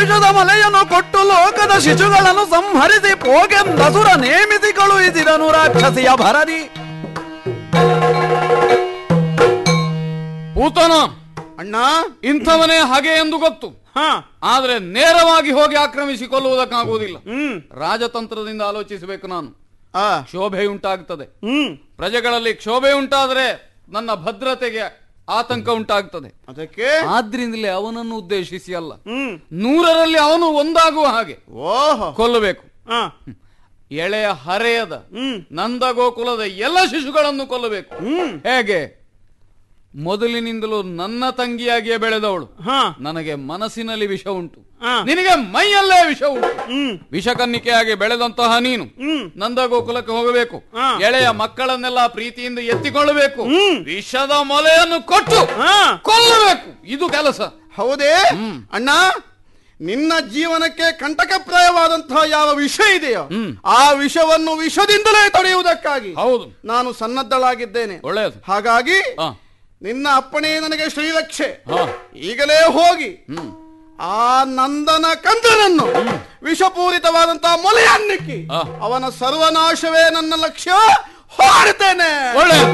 ವಿಷದ ಮಲೆಯನ್ನು ಕೊಟ್ಟು ಲೋಕದ ಶಿಶುಗಳನ್ನು ಸಂಹರಿಸಿ ಪೋಗೆಂದಸುರ ನೇಮಿಸಿ ಕಳುಹಿಸಿದನು ರಾಕ್ಷಸಿಯ ಭರದಿ ಪೂತನ ಅಣ್ಣ ಇಂಥವನೇ ಹಾಗೆ ಎಂದು ಗೊತ್ತು ಹಾ ಆದ್ರೆ ನೇರವಾಗಿ ಹೋಗಿ ಆಕ್ರಮಿಸಿ ಕೊಲ್ಲುವುದಕ್ಕಾಗುವುದಿಲ್ಲ ಹ್ಮ್ ರಾಜತಂತ್ರದಿಂದ ಆಲೋಚಿಸಬೇಕು ನಾನು ಆ ಶೋಭೆ ಉಂಟಾಗ್ತದೆ ಹ್ಮ್ ಪ್ರಜೆಗಳಲ್ಲಿ ಕ್ಷೋಭೆ ಉಂಟಾದ್ರೆ ನನ್ನ ಭದ್ರತೆಗೆ ಆತಂಕ ಉಂಟಾಗ್ತದೆ ಅದಕ್ಕೆ ಆದ್ರಿಂದಲೇ ಅವನನ್ನು ಉದ್ದೇಶಿಸಿ ಅಲ್ಲ ಹ್ಮ್ ನೂರರಲ್ಲಿ ಅವನು ಒಂದಾಗುವ ಹಾಗೆ ಓಹೋ ಕೊಲ್ಲಬೇಕು ಹಾ ಎಳೆಯ ಹರೆಯದ ಹ್ಮ್ ನಂದ ಗೋಕುಲದ ಎಲ್ಲ ಶಿಶುಗಳನ್ನು ಕೊಲ್ಲಬೇಕು ಹ್ಮ್ ಹೇಗೆ ಮೊದಲಿನಿಂದಲೂ ನನ್ನ ತಂಗಿಯಾಗಿಯೇ ಬೆಳೆದವಳು ಹಾ ನನಗೆ ಮನಸ್ಸಿನಲ್ಲಿ ವಿಷ ಉಂಟು ಹಾ. ನಿನಗೆ ಮೈಯಲ್ಲೇ ವಿಷ ಉಂಟು ಹ್ಮ್ ವಿಷಕನ್ನಿಕೆಯಾಗಿ ಬೆಳೆದಂತಹ ನೀನು ಹ್ಮ್ ನಂದ ಗೋಕುಲಕ್ಕೆ ಹೋಗಬೇಕು ಹಾ. ಎಳೆಯ ಮಕ್ಕಳನ್ನೆಲ್ಲ ಪ್ರೀತಿಯಿಂದ ಎತ್ತಿಕೊಳ್ಳಬೇಕು ಹ್ಮ್. ವಿಷದ ಮೊಲೆಯನ್ನು ಕೊಟ್ಟು ಹಾ ಕೊಲ್ಲಬೇಕು ಇದು ಕೆಲಸ ಹೌದೇ ಅಣ್ಣ ನಿನ್ನ ಜೀವನಕ್ಕೆ ಕಂಟಕಪ್ರಾಯವಾದಂತಹ ಯಾವ ವಿಷ ಇದೆಯೋ ಹ್ಮ್. ಆ ವಿಷವನ್ನು ವಿಷದಿಂದಲೇ ತಡೆಯುವುದಕ್ಕಾಗಿ ಹೌದು ನಾನು ಸನ್ನದ್ಧಳಾಗಿದ್ದೇನೆ ಒಳ್ಳೆಯದು ಹಾಗಾಗಿ ಹಾ ನಿನ್ನ ಅಪ್ಪಣೆ ನನಗೆ ಶ್ರೀರಕ್ಷೆ ಹಾ ಈಗಲೇ ಹೋಗಿ ಹ್ಮ್ ಆ ನಂದನ ಕಂದನನ್ನು ವಿಷಪೂರಿತವಾದಂತಹ ಮೊಲೆಯನ್ನಿಕ್ಕಿ ಆ. ಅವನ ಸರ್ವನಾಶವೇ ನನ್ನ ಲಕ್ಷ್ಯ ಹೊರಡ್ತೇನೆ ಒಳ್ಳೆಯದು